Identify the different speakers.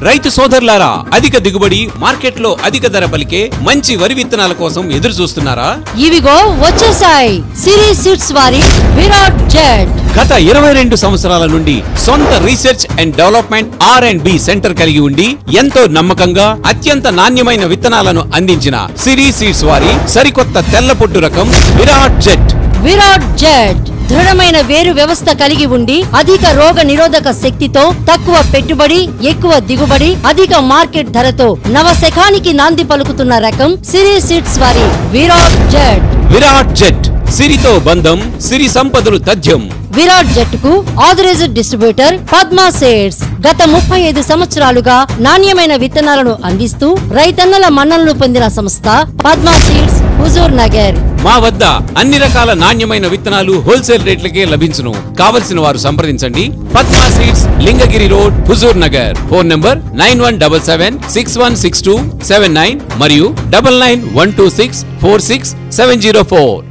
Speaker 1: రైతు సోదరులారా అధిక దిగుబడి మార్కెట్లో అధిక ధర పలికే మంచి వరి విత్తనాల కోసం ఎదురు చూస్తున్నారా
Speaker 2: ఇవిగో వచ్చేసాయి సిరి సీడ్స్ వారి విరాట్ జెట్
Speaker 1: గత ఇరవై రెండు సంవత్సరాల నుండి సొంత research and development R and D centre కలిగి ఉండి ఎంతో నమ్మకంగా అత్యంత నాణ్యమైన విత్తనాలను అందించిన సిరి సీడ్స్ వారి సరికొత్త తెల్లపొట్టు రకం విరాట్ జెట్
Speaker 2: విరాట్ జెట్ దృఢమైన వేరు వ్యవస్థ కలిగి ఉండి అధిక రోగ నిరోధక శక్తితో తక్కువ పెట్టుబడి ఎక్కువ దిగుబడి అధిక మార్కెట్ ధరతో నవశకానికి నాంది పలుకుతున్న రకం సిరి సీడ్స్ వారి విరాట్ జెట్
Speaker 1: విరాట్ జెట్ సిరితో బంధం సిరి సంపదలు తథ్యం
Speaker 2: విరాట్ జట్టుకు ఆథరైజ్డ్ డిస్ట్రిబ్యూటర్ పద్మా సేడ్స్ గత ముప్పై ఐదు సంవత్సరాలుగా నాణ్యమైన విత్తనాలను అందిస్తూ రైతన్నల మన్ననలు పొందిన సంస్థ పద్మా సీడ్స్ హుజూర్ నగర్
Speaker 1: మా వద్ద అన్ని రకాల నాణ్యమైన విత్తనాలు హోల్సేల్ రేట్లకే లభించును కావలసిన వారు సంప్రదించండి Padma seeds Lingagiri road Huzur Nagar phone number nine one double seven six one six two seven nine మరియు double nine one two six four six seven zero four